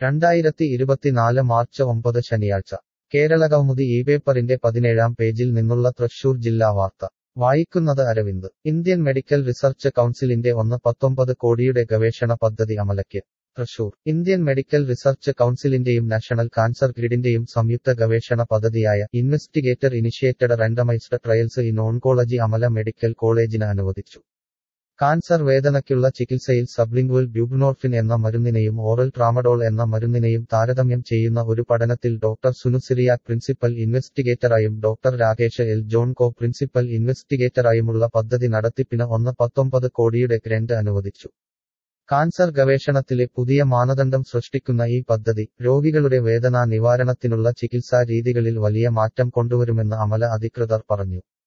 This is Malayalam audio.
രണ്ടായിരത്തി ഇരുപത്തിനാല് മാർച്ച് ഒമ്പത് ശനിയാഴ്ച കേരളകൗമുദി ഈ പേപ്പറിന്റെ പതിനേഴാം പേജിൽ നിന്നുള്ള തൃശൂർ ജില്ലാ വാർത്ത വായിക്കുന്നത് അരവിന്ദ് ഇന്ത്യൻ മെഡിക്കൽ റിസർച്ച് കൗൺസിലിന്റെ ഒന്ന് പത്തൊമ്പത് കോടിയുടെ ഗവേഷണ പദ്ധതി അമലയ്ക്ക് തൃശൂർ ഇന്ത്യൻ മെഡിക്കൽ റിസർച്ച് കൗൺസിലിന്റെയും നാഷണൽ കാൻസർ ഗ്രിഡിന്റെയും സംയുക്ത ഗവേഷണ പദ്ധതിയായ investigator initiated randomised trials in oncology Amala medical കോളേജിന് അനുവദിച്ചു കാൻസർ വേദനയ്ക്കുള്ള ചികിത്സയിൽ സബ്ലിംഗ്വൽ ബ്യൂബ്നോർഫിൻ എന്ന മരുന്നിനെയും ഓറൽ ട്രാമഡോൾ എന്ന മരുന്നിനെയും താരതമ്യം ചെയ്യുന്ന ഒരു പഠനത്തിൽ ഡോക്ടർ സുനു സിറിയാക് പ്രിൻസിപ്പൽ ഇൻവെസ്റ്റിഗേറ്ററായും doctor Rakesh L John co principal ഇൻവെസ്റ്റിഗേറ്ററായുമുള്ള പദ്ധതി നടത്തിപ്പിന് ഒന്ന് പത്തൊമ്പത് കോടിയുടെ ഗ്രന്റ് അനുവദിച്ചു കാൻസർ ഗവേഷണത്തിലെ പുതിയ മാനദണ്ഡം സൃഷ്ടിക്കുന്ന ഈ പദ്ധതി രോഗികളുടെ വേദനാ നിവാരണത്തിനുള്ള ചികിത്സാ രീതികളിൽ വലിയ മാറ്റം കൊണ്ടുവരുമെന്ന് അമല അധികൃതർ പറഞ്ഞു